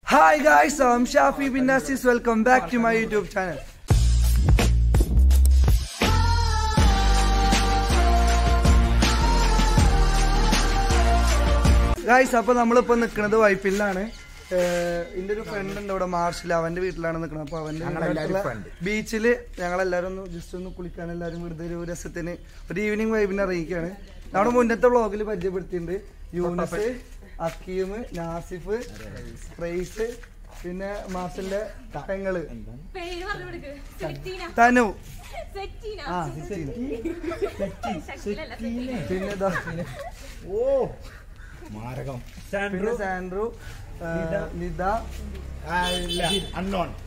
Hi guys, I'm Shafi bin Nasis. Welcome back to my YouTube channel. Guys അപ്പൊ നമ്മളിപ്പോ നിക്കണത് വൈപ്പിലാണ് എന്റെ ഒരു ഫ്രണ്ട് ഉണ്ട് ഇവിടെ മാർഷിൽ അവന്റെ വീട്ടിലാണ് നിക്കണത് അപ്പൊ അവന്റെ ബീച്ചില് ഞങ്ങളെല്ലാരും ഒന്ന് ജസ്റ്റ് ഒന്ന് കുളിക്കാൻ എല്ലാരും വെറുതെ ഒരു രസത്തിന് ഒരു ഈവനിങ് വൈബിനെ അറിയിക്കാണ് നമ്മുടെ മുന്നത്തെ വ്ളോഗിൽ പരിചയപ്പെടുത്തിയിട്ടുണ്ട് യൂനസ് അക്കീം നാസിഫ് റൈസ് പിന്നെ മാസിന്റെ പെങ്ങള് പേര് പറഞ്ഞു കൊടുക്ക്. സെറ്റീന. തനു സെറ്റീന. ആ സിസ്റ്റീന. ശക്തിയിലല്ല, സെറ്റീന. പിന്നെ ദാ ഓ മാരകം പിന്നെ സാൻഡ്രു ആ, നിത അൺനോൺ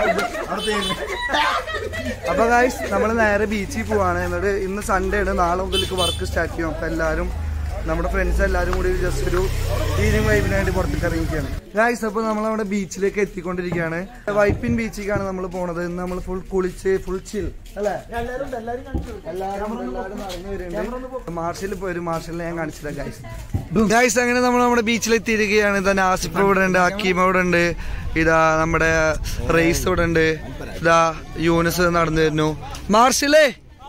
അപ്പൊ ഗായ്സ് നമ്മൾ നേരെ ബീച്ചിൽ പോവാണ് എന്നിട്ട് ഇന്ന് സൺഡേ ആണ് നാളെ മുതലേക്ക് വർക്ക് സ്റ്റാർട്ട് ചെയ്യും അപ്പൊ എല്ലാവരും നമ്മുടെ ഫ്രണ്ട്സ് എല്ലാവരും കൂടി ജസ്റ്റ് ഒരു ഈവനിങ് വൈബിനായിട്ട് പുറത്തേക്ക് ഇറങ്ങിയിരിക്കുകയാണ് ഗായ്സ് അപ്പൊ നമ്മൾ നമ്മുടെ ബീച്ചിലേക്ക് എത്തിക്കൊണ്ടിരിക്കുകയാണ് വൈപ്പിൻ ബീച്ചിലേക്കാണ് നമ്മൾ പോണത് ഇന്ന് നമ്മൾ ഫുൾ കുളിച്ച് ഫുൾ ചിൽ അല്ലേ എല്ലാവരും ഉണ്ട്, എല്ലാവരും നടന്നു വരുന്നുണ്ട് മാർഷൽ പോയി മാർഷലിനെ ഞാൻ കാണിച്ചില്ല ഗായ്സ് ഗായ്സ് അങ്ങനെ നമ്മൾ നമ്മുടെ ബീച്ചിൽ എത്തിയിരിക്കുകയാണ് ഇതാ നാസിഫ് ഇവിടെ ഉണ്ട് അക്കീമ ഇവിടെ ഉണ്ട് ഇതാ നമ്മുടെ റേസ് ഇവിടെ ഉണ്ട് ഇതാ യൂനസ് നടന്നു വരുന്നു മാർഷലേ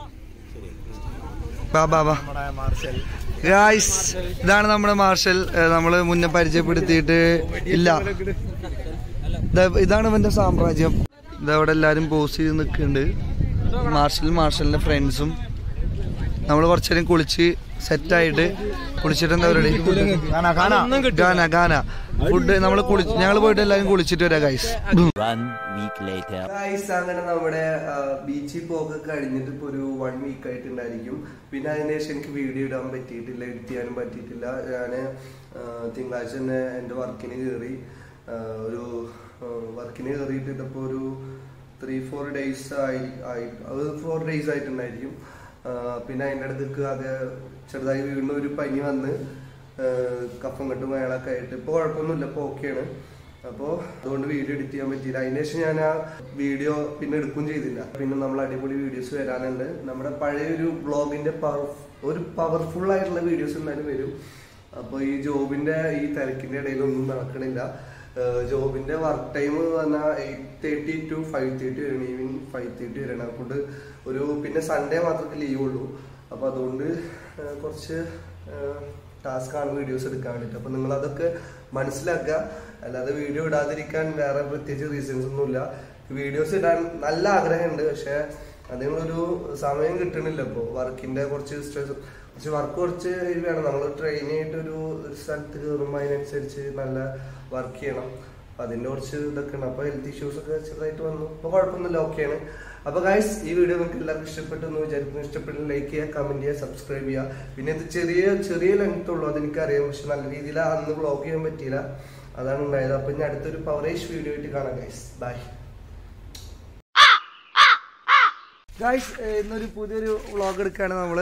ബാ ബാ ബാ നമ്മുടെ മാർഷൽ ഗായ്സ് ഇതാണ് നമ്മുടെ മാർഷൽ നമ്മൾ മുന്നേ പരിചയപ്പെടുത്തിയിട്ട് ഇല്ല ദാ ഇതാണ് ഇവന്റെ സാമ്രാജ്യം ഇതവിടെ എല്ലാരും പോസ് ചെയ്ത് നിൽക്കുന്നുണ്ട് മാർഷൽ മാർഷലിന്റെ ഫ്രണ്ട്സും നമ്മൾ കുറച്ചേരം കുളിച്ച് സെറ്റായിട്ട് കുളിച്ചിട്ട് എന്താ പരിപാടി കാണാ കാണാ ഗാന ഗാന ഫുഡ് നമ്മൾ കുളിച്ച് ഞങ്ങൾ പോയിട്ട് എല്ലാവരും കുളിച്ചിട്ട് വരാം guys One week later. Guys അങ്ങനെ നമ്മുടെ ബീച്ചിൽ പോക്ക് കഴിഞ്ഞിട്ട് ഇപ്പൊ ഒരു വൺ വീക്ക് ആയിട്ടുണ്ടായിരിക്കും പിന്നെ അതിന് ശേഷം എനിക്ക് വീഡിയോ ഇടാൻ പറ്റിയിട്ടില്ല എഡിറ്റ് ചെയ്യാനും പറ്റിയിട്ടില്ല ഞാൻ തിങ്കളാഴ്ച തന്നെ എൻ്റെ വർക്കിന് കയറി ഒരു വർക്കിന് കയറിയിട്ട് ഇതിപ്പോൾ ഒരു ത്രീ ഫോർ ഡേയ്സ് ആയി ആയി അത് ഫോർ ഡേയ്സ് ആയിട്ടുണ്ടായിരിക്കും ആ, പിന്നെ അതിൻ്റെ അടുത്തേക്ക് അത് ചെറുതായി വീണ്ടും ഒരു പനി വന്ന് ആ, കഫം കെട്ടും വേളൊക്കെ ആയിട്ട് ഇപ്പോൾ കുഴപ്പമൊന്നുമില്ല ഇപ്പോൾ ഓക്കെയാണ് അപ്പോൾ അതുകൊണ്ട് വീഡിയോ എഡിറ്റ് ചെയ്യാൻ പറ്റിയില്ല അതിന് ശേഷം ഞാൻ ആ വീഡിയോ പിന്നെ എടുക്കുകയും ചെയ്തില്ല പിന്നെ നമ്മൾ അടിപൊളി വീഡിയോസ് വരാനുണ്ട് നമ്മുടെ പഴയ ഒരു ബ്ലോഗിന്റെ പവർ ഒരു പവർഫുൾ ആയിട്ടുള്ള വീഡിയോസ് എന്തായാലും വരും അപ്പോൾ ഈ ജോബിന്റെ ഈ തിരക്കിന്റെ ഇടയിലൊന്നും നടക്കണില്ല ഏഹ് ജോബിന്റെ വർക്ക് ടൈം പറഞ്ഞാൽ eight thirty to five thirty വരണം ഈവനിങ് ഫൈവ് തേർട്ടി വരണം അതുകൊണ്ട് ഒരു പിന്നെ സൺഡേ മാത്രമേ ലീവ് ഉള്ളൂ അപ്പോൾ അതുകൊണ്ട് ഏഹ് കുറച്ച് ടാസ്ക് ആണ് വീഡിയോസ് എടുക്കാൻ വേണ്ടിയിട്ട് അപ്പോൾ നിങ്ങൾ അതൊക്കെ മനസ്സിലാക്കുക അല്ലാതെ വീഡിയോ ഇടാതിരിക്കാൻ വേറെ പ്രത്യേകിച്ച് റീസൺസ് ഒന്നുമില്ല വീഡിയോസ് ഇടാൻ നല്ല ആഗ്രഹമുണ്ട് പക്ഷെ അതിനുള്ളൊരു സമയം കിട്ടണില്ല ഇപ്പോൾ വർക്കിന്റെ കുറച്ച് സ്ട്രെസ് പക്ഷെ വർക്ക് കുറച്ച് ഇത് വേണം നമ്മൾ ട്രെയിൻ ആയിട്ട് ഒരു ഒരു സ്ഥലത്ത് കയറുമ്പോൾ അതിനനുസരിച്ച് നല്ല വർക്ക് ചെയ്യണം അപ്പൊ അതിന്റെ കുറച്ച് ഇതൊക്കെ ഉണ്ട് അപ്പൊ ഹെൽത്ത് ഇഷ്യൂസ് ഒക്കെ ചെറുതായിട്ട് വന്നു അപ്പൊ കുഴപ്പമൊന്നുമില്ല ഓക്കെയാണ് അപ്പൊ ഗൈസ് ഈ വീഡിയോ നിങ്ങൾക്ക് എല്ലാവർക്കും ഇഷ്ടപ്പെട്ടു എന്ന് വിചാരിക്കുന്നു ഇഷ്ടപ്പെട്ടു ലൈക്ക് ചെയ്യുക കമന്റ് ചെയ്യുക സബ്സ്ക്രൈബ് ചെയ്യുക പിന്നെ ഇത് ചെറിയ ചെറിയ ലെങ്ത് ഉള്ളൂ അതെനിക്കറിയാം പക്ഷെ നല്ല രീതിയിൽ അന്ന് വ്ളോഗ് ചെയ്യാൻ പറ്റിയില്ല അതാണ് ഉണ്ടായത് അപ്പൊ ഇനി അടുത്തൊരു പവറേജ് വീഡിയോ ആയിട്ട് കാണാം ഗൈസ് ബൈ ഗൈസ് ഇന്നൊരു പുതിയൊരു വ്ളോഗ് എടുക്കുകയാണ് നമ്മള്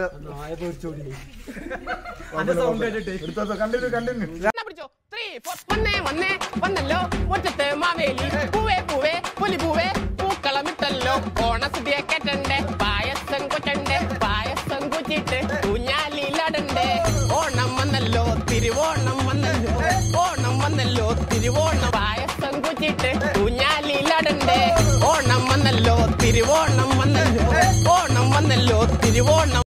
കണ്ടിന്യൂ കണ്ടിന്യൂ എന്നാ പിടിച്ചോ ത്രീ ഫോർ വന്നേ വന്നേ വന്നല്ലോ മുറ്റത്ത് മാവേലി പൂവേ പൂവേ പുലി പൂവേ പൂക്കളമിട്ടല്ലോ ഓണസദ്യ കെട്ടണ്ടേ പായസം കൊറ്റണ്ടേ പായസം കുച്ചിട്ട് ഊഞ്ഞാലിലടണ്ടേ ഓണം വന്നല്ലോ തിരുവോണം വന്നല്ലോ ഓണം വന്നല്ലോ തിരുവോണം പായസം കുച്ചിട്ട് ഊഞ്ഞാലിലടണ്ടേ ഓണം വന്നല്ലോ തിരുവോണം വന്നല്ലോ ഓണം വന്നല്ലോ തിരുവോണം